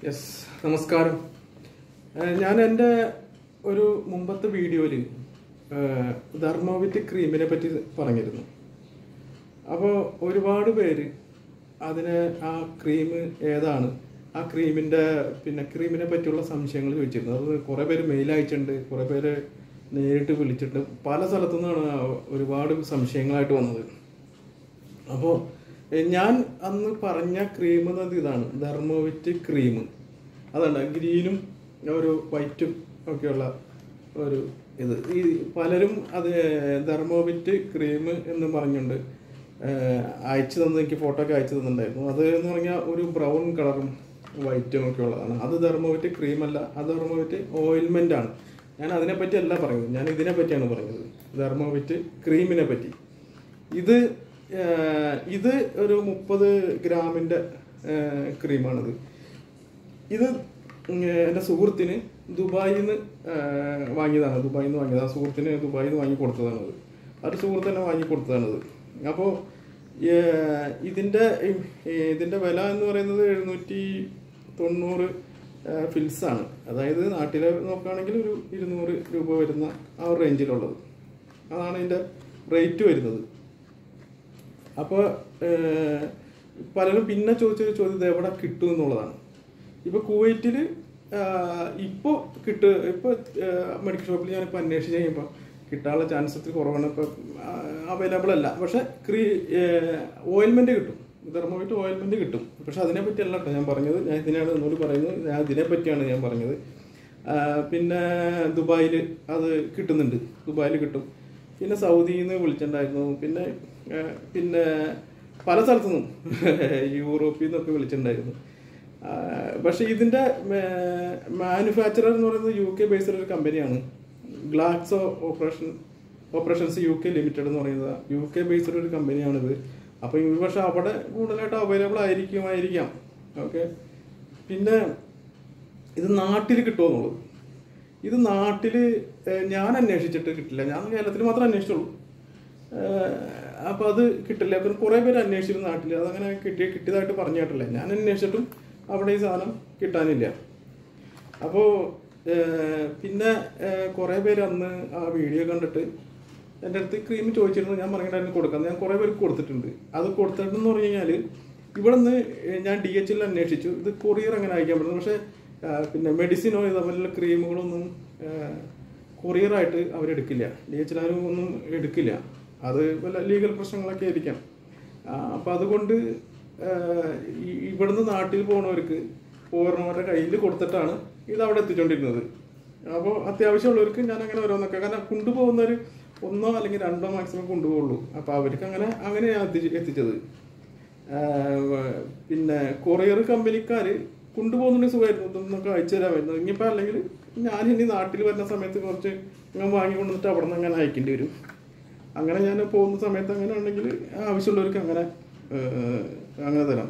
yes നമസ്കാരം ഏഹ് ഞാൻ എൻ്റെ ഒരു മുമ്പത്തെ വീഡിയോയിൽ ധർമ്മോവിറ്റ് ക്രീമിനെ പറ്റി പറഞ്ഞിരുന്നു അപ്പോൾ ഒരുപാട് പേര് അതിന് ആ ക്രീം ഏതാണ് ആ ക്രീമിൻ്റെ പിന്നെ ക്രീമിനെ പറ്റിയുള്ള സംശയങ്ങൾ ചോദിച്ചിരുന്നു അത് കുറേ പേര് മെയിൽ അയച്ചിട്ടുണ്ട് കുറേ പേര് നേരിട്ട് വിളിച്ചിട്ടുണ്ട് പല സ്ഥലത്തു നിന്നാണ് ഒരുപാട് സംശയങ്ങളായിട്ട് വന്നത് അപ്പോൾ ഞാൻ അന്ന് പറഞ്ഞ ക്രീം എന്നത് ഇതാണ് ധർമ്മോവിറ്റ് ക്രീം അതാണ് ഗ്രീനും ഒരു വൈറ്റും ഒക്കെയുള്ള ഒരു ഇത് ഈ പലരും അത് ധർമ്മോവിറ്റ് ക്രീം എന്ന് പറഞ്ഞുകൊണ്ട് ഏഹ്, അയച്ചു തന്നത് എനിക്ക് ഫോട്ടോ ഒക്കെ അയച്ചു തന്നിട്ടുണ്ടായിരുന്നു അത് എന്ന് പറഞ്ഞാൽ ഒരു ബ്രൗൺ കളറും വൈറ്റും ഒക്കെ ഉള്ളതാണ് അത് ധർമ്മോവിറ്റ് ക്രീം അല്ല അത് ധർമ്മോവിറ്റ് ഓയിൽമെന്റ് ആണ് ഞാൻ അതിനെ പറ്റി അല്ല പറയുന്നത് ഞാൻ ഇതിനെ പറ്റിയാണ് പറഞ്ഞത് ധർമ്മോവിറ്റ് ക്രീമിനെ പറ്റി ഇത് ഏഹ്, ഇത് ഒരു മുപ്പത് ഗ്രാമിൻ്റെ ക്രീമാണിത് ഇത് ഉം, എൻ്റെ സുഹൃത്തിന് ദുബായിൽ നിന്ന് വാങ്ങിയതാണ് ദുബായിൽ നിന്ന് വാങ്ങിയത് ആ സുഹൃത്തിന് ദുബായിൽ നിന്ന് വാങ്ങി കൊടുത്തതാണത് അത് സുഹൃത്ത് തന്നെ വാങ്ങി കൊടുത്തതാണത് അപ്പോൾ ഇതിൻ്റെ ഇതിൻ്റെ വില എന്ന് പറയുന്നത് എഴുന്നൂറ്റി തൊണ്ണൂറ് ഫിൽസാണ് അതായത് നാട്ടിലെ നോക്കുകയാണെങ്കിൽ ഒരു ഇരുന്നൂറ് രൂപ വരുന്ന ആ ഒരു റേഞ്ചിലുള്ളത് അതാണ് ഇതിൻ്റെ റേറ്റ് വരുന്നത് അപ്പോൾ പലരും പിന്നെ ചോദിച്ചൊരു ചോദ്യം ഇത് എവിടെ കിട്ടും എന്നുള്ളതാണ് ഇപ്പോൾ കുവൈറ്റിൽ ഇപ്പോൾ കിട്ടു ഇപ്പോൾ മെഡിക്കൽ ഷോപ്പിൽ ഞാനിപ്പോൾ അന്വേഷിച്ച് കഴിയുമ്പോൾ കിട്ടാനുള്ള ചാൻസ് ഒത്തിരി കുറവാണ് ഇപ്പോൾ അവൈലബിൾ അല്ല പക്ഷേ ക്രീ ഓയിൽമെൻറ്റ് കിട്ടും ധർമ്മോവിറ്റ് ഓയിൽമെൻറ്റ് കിട്ടും പക്ഷെ അതിനെ പറ്റി അല്ല കേട്ടോ ഞാൻ പറഞ്ഞത് ഞാൻ ഇതിനാണ് ഒന്നുകൂടി പറയുന്നത് ഞാൻ ഇതിനെ പറ്റിയാണ് ഞാൻ പറഞ്ഞത് ആ, പിന്നെ ദുബായിൽ അത് കിട്ടുന്നുണ്ട് ദുബായിൽ കിട്ടും പിന്നെ സൗദിയിൽ നിന്ന് വിളിച്ചിട്ടുണ്ടായിരുന്നു പിന്നെ ആ, പിന്നെ പല സ്ഥലത്തു നിന്നും യൂറോപ്പിൽ നിന്നൊക്കെ വിളിച്ചിട്ടുണ്ടായിരുന്നു ആ, പക്ഷേ ഇതിൻ്റെ മാനുഫാക്ചറർ എന്ന് പറയുന്നത് യു കെ ബേസ്ഡ് ഒരു കമ്പനിയാണ് Glaxo operation operations U K limited എന്ന് പറയുന്നത് യു കെ ബേസ്ഡ് ഒരു കമ്പനിയാണിത് അപ്പോൾ ഈ പക്ഷേ അവിടെ കൂടുതലായിട്ട് അവൈലബിൾ ആയിരിക്കുമായിരിക്കാം ഓക്കെ പിന്നെ ഇത് നാട്ടിൽ കിട്ടുമെന്നുള്ളത് ഇത് നാട്ടിൽ ഞാൻ അന്വേഷിച്ചിട്ട് കിട്ടില്ല ഞാൻ കേരളത്തിൽ മാത്രമേ അന്വേഷിച്ചുള്ളൂ അപ്പോൾ അത് കിട്ടില്ല അപ്പം കുറേ പേര് അന്വേഷിച്ചിരുന്നു നാട്ടിൽ അതങ്ങനെ കിട്ടി കിട്ടിയതായിട്ട് പറഞ്ഞു കേട്ടില്ല ഞാൻ അന്വേഷിച്ചിട്ടും അവിടെ ഈ സാധനം കിട്ടാനില്ല അപ്പോൾ പിന്നെ കുറേ പേര് അന്ന് ആ വീഡിയോ കണ്ടിട്ട് എൻ്റെ അടുത്ത് ക്രീം ചോദിച്ചിരുന്നു ഞാൻ പറഞ്ഞിട്ടായിരുന്നു കൊടുക്കാം ഞാൻ കുറേ പേർക്ക് കൊടുത്തിട്ടുണ്ട് അത് കൊടുത്തിട്ടെന്ന് പറഞ്ഞു കഴിഞ്ഞാൽ ഇവിടെ നിന്ന് ഞാൻ ഡി എച്ച് എൽ അന്വേഷിച്ചു ഇത് കൊറിയർ അങ്ങനെ അയക്കാൻ പറ്റുന്നു പക്ഷേ ആ, പിന്നെ മെഡിസിനോ ഇതേപോലുള്ള ക്രീമുകളൊന്നും കൊറിയറായിട്ട് അവരെടുക്കില്ല ഡി എച്ച് എൽ ഒന്നും എടുക്കില്ല അത് വല്ല ലീഗൽ പ്രശ്നങ്ങളൊക്കെ ആയിരിക്കാം അപ്പം അതുകൊണ്ട് ആ, ഈ- ഇവിടുന്ന് നാട്ടിൽ പോകുന്നവർക്ക് പൂർണ്ണവരുടെ കയ്യിൽ കൊടുത്തിട്ടാണ് ഇത് അവിടെ എത്തിച്ചുകൊണ്ടിരുന്നത് അപ്പോൾ അത്യാവശ്യമുള്ളവർക്ക് ഞാൻ അങ്ങനെ ഓരോന്നൊക്കെ കാരണം കൊണ്ടുപോകുന്നവർ ഒന്നോ അല്ലെങ്കിൽ രണ്ടോ മാക്സിമം കൊണ്ടുപോകുള്ളൂ അപ്പോൾ അവർക്ക് അങ്ങനെ അങ്ങനെയാണ് എത്തിച്ച് എത്തിച്ചത് ആഹ് പിന്നെ കൊറിയർ കമ്പനിക്കാർ കൊണ്ടുപോകുന്നുണ്ടെങ്കിൽ സുഖമായിരുന്നു ഇതൊന്നൊക്കെ അയച്ചു തരാമായിരുന്നു ഇനിയിപ്പോൾ അല്ലെങ്കിൽ ഞാൻ ഇനി നാട്ടിൽ വരുന്ന സമയത്ത് കുറച്ച് ഞാൻ വാങ്ങി കൊണ്ടുവന്നിട്ട് അവിടെ നിന്ന് അങ്ങനെ അയക്കേണ്ടി വരും അങ്ങനെ ഞാൻ പോകുന്ന സമയത്ത് അങ്ങനെ ഉണ്ടെങ്കിൽ ആവശ്യമുള്ളവർക്ക് അങ്ങനെ ആഹ് അങ്ങനെ തരാം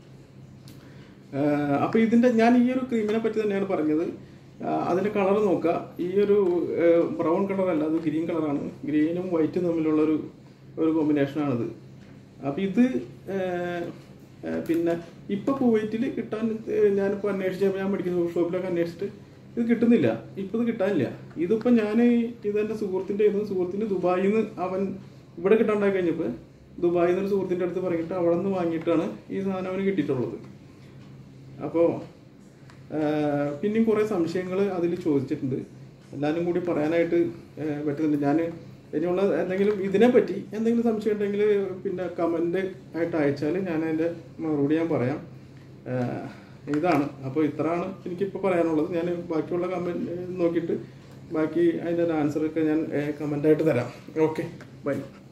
അപ്പോൾ ഇതിൻ്റെ ഞാൻ ഈ ഒരു ക്രീമിനെ പറ്റി തന്നെയാണ് പറഞ്ഞത് ആഹ് അതിൻ്റെ കളർ നോക്കുക ഈ ഒരു ബ്രൗൺ കളർ അല്ല അത് ഗ്രീൻ കളറാണ് ഗ്രീനും വൈറ്റും തമ്മിലുള്ള ഒരു ഒരു കോമ്പിനേഷനാണിത് അപ്പോൾ ഇത് ആഹ് ആഹ് പിന്നെ ഇപ്പോൾ കുവൈറ്റിൽ കിട്ടാൻ ആഹ് ഞാനിപ്പോൾ അന്വേഷിച്ചപ്പോൾ ഞാൻ മെഡിക്കൽ ഷോപ്പിലൊക്കെ അന്വേഷിച്ചിട്ട് ഇത് കിട്ടുന്നില്ല ഇപ്പോൾ ഇത് കിട്ടാനില്ല ഇതിപ്പോൾ ഞാൻ ഇതെൻ്റെ സുഹൃത്തിൻ്റെ ആയിരുന്നു സുഹൃത്തിന് ദുബായിൽ നിന്ന് അവൻ ഇവിടെ കിട്ടാണ്ടായി കഴിഞ്ഞപ്പോൾ ദുബായിൽ നിന്ന് ഒരു സുഹൃത്തിൻ്റെ അടുത്ത് പറഞ്ഞിട്ട് അവിടെ നിന്ന് വാങ്ങിയിട്ടാണ് ഈ സാധനം അവന് കിട്ടിയിട്ടുള്ളത് അപ്പോൾ പിന്നെയും കുറേ സംശയങ്ങൾ അതിൽ ചോദിച്ചിട്ടുണ്ട് എല്ലാവരും കൂടി പറയാനായിട്ട് ആ, പറ്റുന്നുണ്ട് ഞാൻ ഇനിയുള്ള എന്തെങ്കിലും ഇതിനെപ്പറ്റി എന്തെങ്കിലും സംശയം ഉണ്ടെങ്കിൽ പിന്നെ കമൻ്റ് ആയിട്ട് അയച്ചാൽ ഞാൻ അതിൻ്റെ മറുപടി ഞാൻ പറയാം ആ, ഇതാണ് അപ്പോൾ ഇത്രയാണ് എനിക്കിപ്പോൾ പറയാനുള്ളത് ഞാൻ ബാക്കിയുള്ള കമൻറ്റ് നോക്കിയിട്ട് ബാക്കി അതിൻ്റെ ആൻസറൊക്കെ ഞാൻ കമൻ്റായിട്ട് തരാം ഓക്കെ ബൈ